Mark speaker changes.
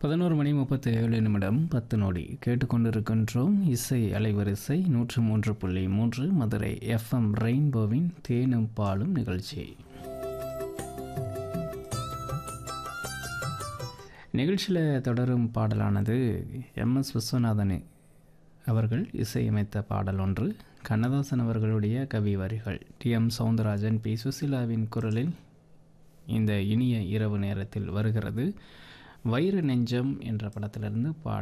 Speaker 1: பதினோரு மணி முப்பத்தி ஏழு நிமிடம் பத்து நொடி கேட்டுக்கொண்டிருக்கின்றோம் இசை அலைவரிசை நூற்று மூன்று புள்ளி மூன்று மதுரை எஃப்எம் ரெயின்போவின் தேனும் பாலும் நிகழ்ச்சி நிகழ்ச்சியில் தொடரும் பாடலானது எம்எஸ் விஸ்வநாதன் அவர்கள் இசையமைத்த பாடல் ஒன்று கண்ணதாசன் அவர்களுடைய கவி வரிகள் டி எம் சவுந்தரராஜன் பி சுசிலாவின் குரலில் இந்த இனிய இரவு நேரத்தில் வருகிறது வைர நெஞ்சம் என்ற படத்திலிருந்து பாடல்